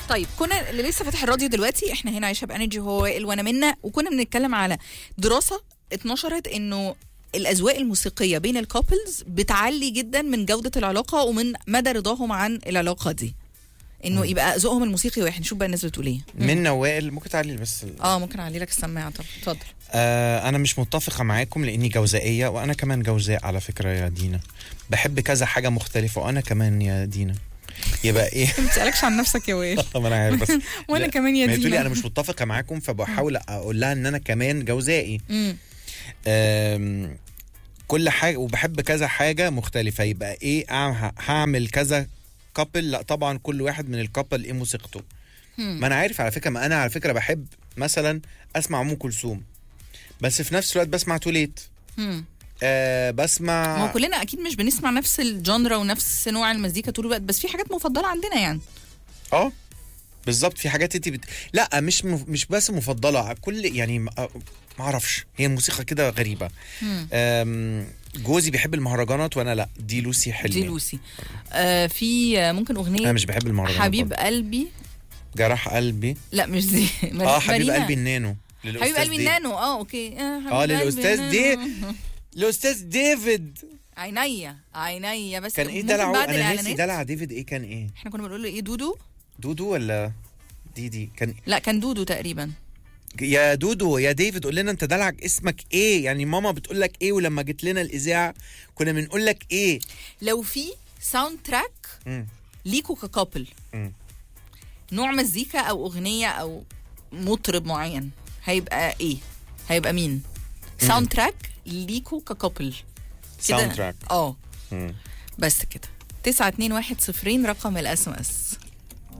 طيب كنا اللي لسه فاتح الراديو دلوقتي احنا هنا عايشه بانرجي هو وائل وانا منا وكنا بنتكلم على دراسه اتنشرت انه الاذواق الموسيقيه بين الكابلز بتعلي جدا من جوده العلاقه ومن مدى رضاهم عن العلاقه دي انه يبقى ذوقهم الموسيقي واحد نشوف بقى الناس بتقول ايه من وائل ممكن تعلي بس ال- اه ممكن اعلي لك السماعه طب اتفضل آه انا مش متفقه معاكم لاني جوزائيه وانا كمان جوزاء على فكره يا دينا بحب كذا حاجه مختلفه وانا كمان يا دينا يبقى ايه ما بتسالكش عن نفسك يا وائل طب انا عارف بس وانا لا، كمان يا ما هي بتقولي دينا انا مش متفقه معاكم فبحاول اقول لها ان انا كمان جوزائي مم. آم، كل حاجه وبحب كذا حاجه مختلفه يبقى ايه أع- هعمل كذا كابل لا طبعا كل واحد من الكابل ايه موسيقته مم. ما انا عارف على فكره ما انا على فكره بحب مثلا اسمع ام كلثوم بس في نفس الوقت بسمع توليت مم. آه ما بسمع هو كلنا اكيد مش بنسمع نفس الجانرا ونفس نوع المزيكا طول الوقت بس في حاجات مفضله عندنا يعني اه بالظبط في حاجات انت بت... لا مش مف... مش بس مفضله كل يعني ما ما اعرفش هي موسيقى كده غريبه مم. أم... جوزي بيحب المهرجانات وانا لا دي لوسي حلمي دي لوسي آه في آه، ممكن انا اغنيه مش بحب المهرجانات حبيب برضه. قلبي جرح قلبي لا مش دي اه حبيب مارينا. قلبي النانو للأستاذ حبيب قلبي دي- النانو اه اوكي آه, حبيب آه، قلبي للأستاذ النانو. دي. الاستاذ ديفيد عينيا عينيا بس كان ايه ممكن دلعه بعد انا ناسي الإعلانات؟ دلع ديفيد ايه كان ايه احنا كنا بنقول له ايه دودو دودو ولا ديدي كان لا كان دودو تقريبا يا دودو يا ديفيد قول لنا انت دلعك اسمك ايه يعني ماما بتقول لك ايه ولما جيت لنا الاذاعه كنا بنقول لك ايه لو في ساوند تراك مم. ليكوا ككابل مم. نوع مزيكا او اغنيه او مطرب معين هيبقى ايه هيبقى مين ساوند تراك ليكوا ككابل كده. ساوند تراك اه مم. بس كده 921 رقم الاس ام اس